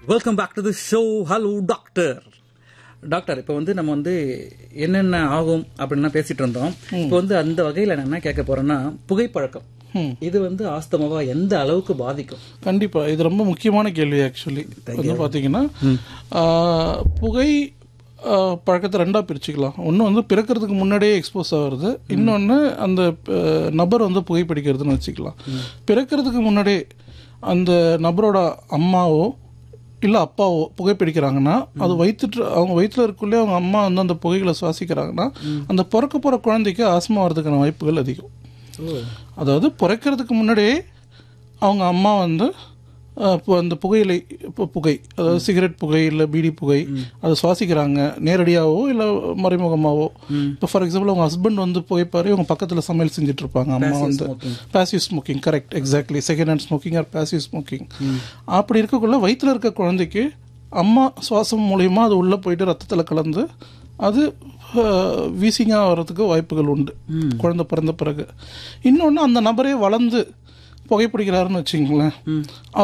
Welcome back to the show hello doctor doctor இப்போ வந்து நம்ம வந்து என்னென்ன ஆகும் அப்படின்னு பேசிட்டு இருந்தோம் இப்போ வந்து அந்த வகையில் நான் என்ன கேட்க போறேன்னா புகைப்பழக்கம் ம். இது வந்து ஆஸ்தமாவா எந்த அளவுக்கு பாதிக்கும் கண்டிப்பா இது ரொம்ப முக்கியமான கேள்வி ஆக்சுவலி வந்து பாத்தீங்கன்னா ஆ, புகை ஆ, பழக்கத்தை ரெண்டா பிரிச்சுக்கலாம் ஒன்று வந்து பிறக்கிறதுக்கு முன்னாடியே எக்ஸ்போஸ் ஆகுறது இன்னொன்று அந்த ஆ, நபர் வந்து புகைப்பிடிக்கிறதுன்னு வச்சுக்கலாம் பிறக்கிறதுக்கு முன்னாடியே அந்த நபரோட அம்மாவோ இல்லை அப்பாவோ புகைப்பிடிக்கிறாங்கன்னா அது வயிற்று அவங்க வயிற்றுல இருக்குள்ளே அவங்க அம்மா வந்து அந்த புகைகளை சுவாசிக்கிறாங்கன்னா அந்த பிறக்க போகிற குழந்தைக்கு ஆஸ்மா வர்றதுக்கான வாய்ப்புகள் அதிகம் அதாவது பிறக்கிறதுக்கு முன்னாடியே அவங்க அம்மா வந்து அஹ், இப்போ அந்த புகையிலை இப்போ புகை அதாவது சிகரெட் புகை இல்லை பீடி புகை அதை சுவாசிக்கிறாங்க நேரடியாகவோ இல்லை மறைமுகமாகவோ இப்போ ஃபார் எக்ஸாம்பிள் அவங்க ஹஸ்பண்ட் வந்து புகைப்பாரு இவங்க பக்கத்தில் சமையல் செஞ்சுட்டு இருப்பாங்க அம்மா வந்து passive smoking correct exactly second hand smoking or passive smoking அப்படி இருக்கக்குள்ள வயிற்றுல இருக்க குழந்தைக்கு அம்மா சுவாசம் மூலியமா அது உள்ளே போயிட்டு ரத்தத்தில் கலந்து அது வீசிங்காக வர்றதுக்கு வாய்ப்புகள் உண்டு குழந்தை பிறந்த பிறகு இன்னொன்று அந்த நபரே வளர்ந்து புகைப்பிடிக்கிறாருன்னு வச்சுங்களேன்